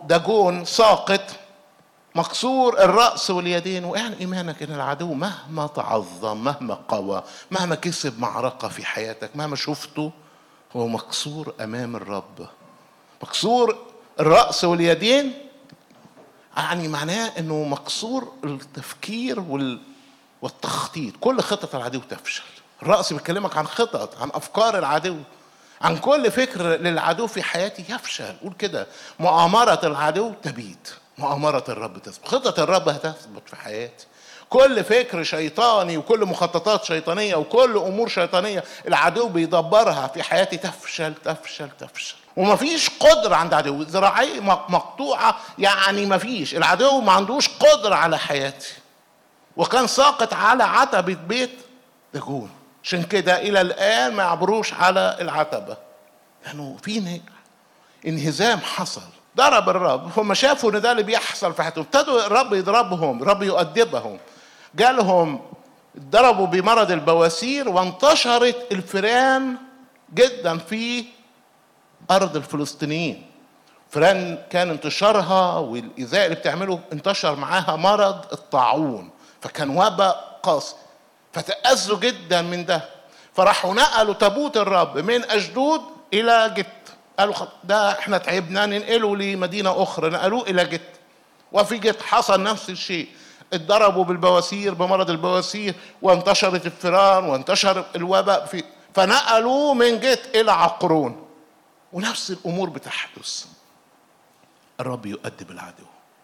داجون ساقط مكسور الرأس واليدين وإعن إيمانك إن العدو مهما تعظم مهما قوى مهما كسب معركة في حياتك مهما شفته هو مكسور أمام الرب مكسور الرأس واليدين يعني معناه انه مكسور التفكير وال... والتخطيط كل خطط العدو تفشل الرأس بيكلمك عن خطط عن افكار العدو عن كل فكر للعدو في حياتي يفشل قول كده مؤامرة العدو تبيد مؤامرة الرب تثبت خطط الرب هتثبت في حياتي كل فكر شيطاني وكل مخططات شيطانية وكل أمور شيطانية العدو بيدبرها في حياتي تفشل تفشل تفشل ومفيش قدرة عند عدو ذراعي مقطوعة يعني مفيش العدو ما عندوش قدرة على حياتي وكان ساقط على عتبة بيت داجون عشان كده إلى الآن ما يعبروش على العتبة لأنه يعني في انهزام حصل ضرب الرب هم شافوا ان ده اللي بيحصل في حياتهم ابتدوا الرب يضربهم الرب يؤدبهم جالهم ضربوا بمرض البواسير وانتشرت الفيران جدا في ارض الفلسطينيين فيران كان انتشارها والايذاء اللي بتعمله انتشر معاها مرض الطاعون فكان وباء قاسي فتأذوا جدا من ده فراحوا نقلوا تابوت الرب من أشدود إلى جت قالوا ده احنا تعبنا ننقله لمدينة أخرى نقلوه إلى جت وفي جت حصل نفس الشيء اتضربوا بالبواسير بمرض البواسير وانتشرت الفيران وانتشر الوباء في فنقلوه من جت إلى عقرون ونفس الأمور بتحدث الرب يؤدب العدو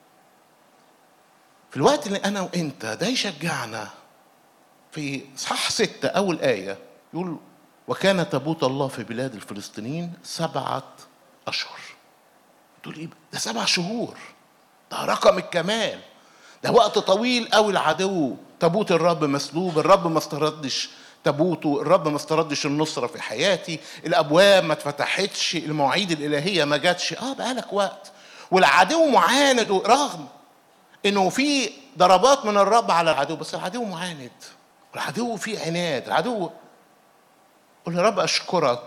في الوقت اللي أنا وأنت ده يشجعنا في صح ستة أول آية يقول وكان تابوت الله في بلاد الفلسطينيين سبعة أشهر تقول إيه ده سبع شهور ده رقم الكمال ده وقت طويل قوي العدو تابوت الرب مسلوب الرب ما استردش تابوته الرب ما استردش النصرة في حياتي الأبواب ما اتفتحتش المواعيد الإلهية ما جاتش اه بقالك وقت والعدو معاند رغم انه في ضربات من الرب على العدو بس العدو معاند العدو فيه عناد العدو قول يا رب اشكرك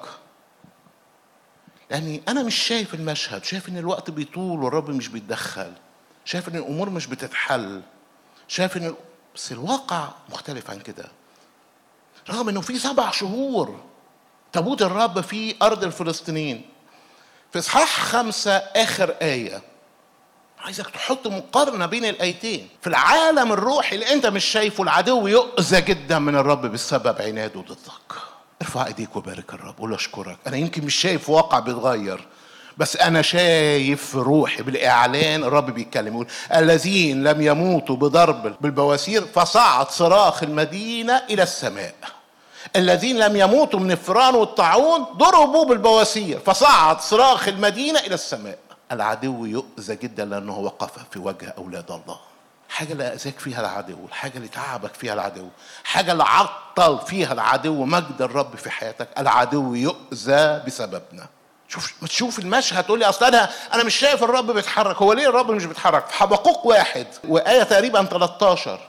يعني انا مش شايف المشهد شايف ان الوقت بيطول والرب مش بيتدخل شايف ان الامور مش بتتحل شايف ان بس الواقع مختلف عن كده رغم انه في سبع شهور تابوت الرب في ارض الفلسطينيين في اصحاح خمسه اخر ايه عايزك تحط مقارنه بين الايتين في العالم الروحي اللي انت مش شايفه العدو يؤذى جدا من الرب بسبب عناده ضدك ارفع ايديك وبارك الرب قول اشكرك انا يمكن مش شايف واقع بيتغير بس انا شايف في روحي بالاعلان الرب بيتكلم يقول الذين لم يموتوا بضرب بالبواسير فصعد صراخ المدينه الى السماء الذين لم يموتوا من الفران والطاعون ضربوا بالبواسير فصعد صراخ المدينه الى السماء العدو يؤذى جدا لانه وقف في وجه اولاد الله حاجه اللي اذاك فيها العدو الحاجه اللي تعبك فيها العدو حاجه اللي عطل فيها العدو مجد الرب في حياتك العدو يؤذى بسببنا شوف ما تشوف المشهد تقول لي اصل انا انا مش شايف الرب بيتحرك هو ليه الرب مش بيتحرك في حبقوق واحد وايه تقريبا 13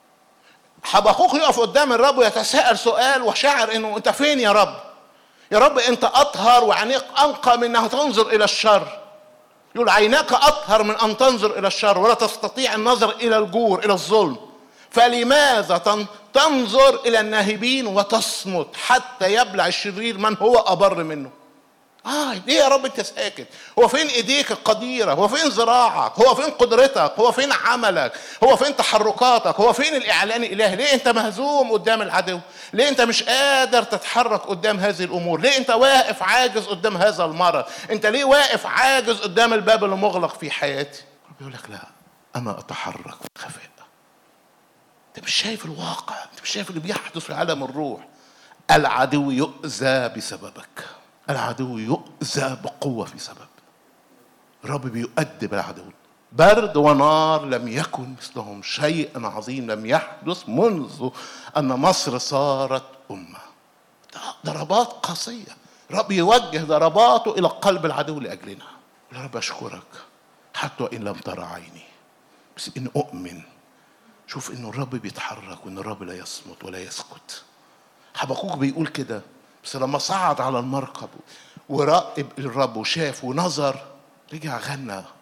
حبقوق يقف قدام الرب ويتساءل سؤال وشعر انه انت فين يا رب يا رب انت اطهر وعينيك انقى من انها تنظر الى الشر يقول عيناك اطهر من ان تنظر الى الشر ولا تستطيع النظر الى الجور الى الظلم فلماذا تنظر الى الناهبين وتصمت حتى يبلع الشرير من هو ابر منه اه ليه يا رب انت ساكت هو فين ايديك القديره هو فين ذراعك هو فين قدرتك هو فين عملك هو فين تحركاتك هو فين الاعلان الالهي ليه انت مهزوم قدام العدو ليه انت مش قادر تتحرك قدام هذه الامور ليه انت واقف عاجز قدام هذا المرض انت ليه واقف عاجز قدام الباب المغلق في حياتي بيقول لك لا انا اتحرك بخفاء انت مش شايف الواقع انت مش شايف اللي بيحدث في عالم الروح العدو يؤذى بسببك العدو يؤذى بقوة في سبب الرب بيؤدب العدو برد ونار لم يكن مثلهم شيء عظيم لم يحدث منذ أن مصر صارت أمة ضربات قاسية الرب يوجه ضرباته إلى قلب العدو لأجلنا يا رب أشكرك حتى وإن لم ترى عيني بس إن أؤمن شوف إن الرب بيتحرك وإن الرب لا يصمت ولا يسكت حبقوك بيقول كده بس لما صعد على المركب وراقب الرب وشاف ونظر رجع غنى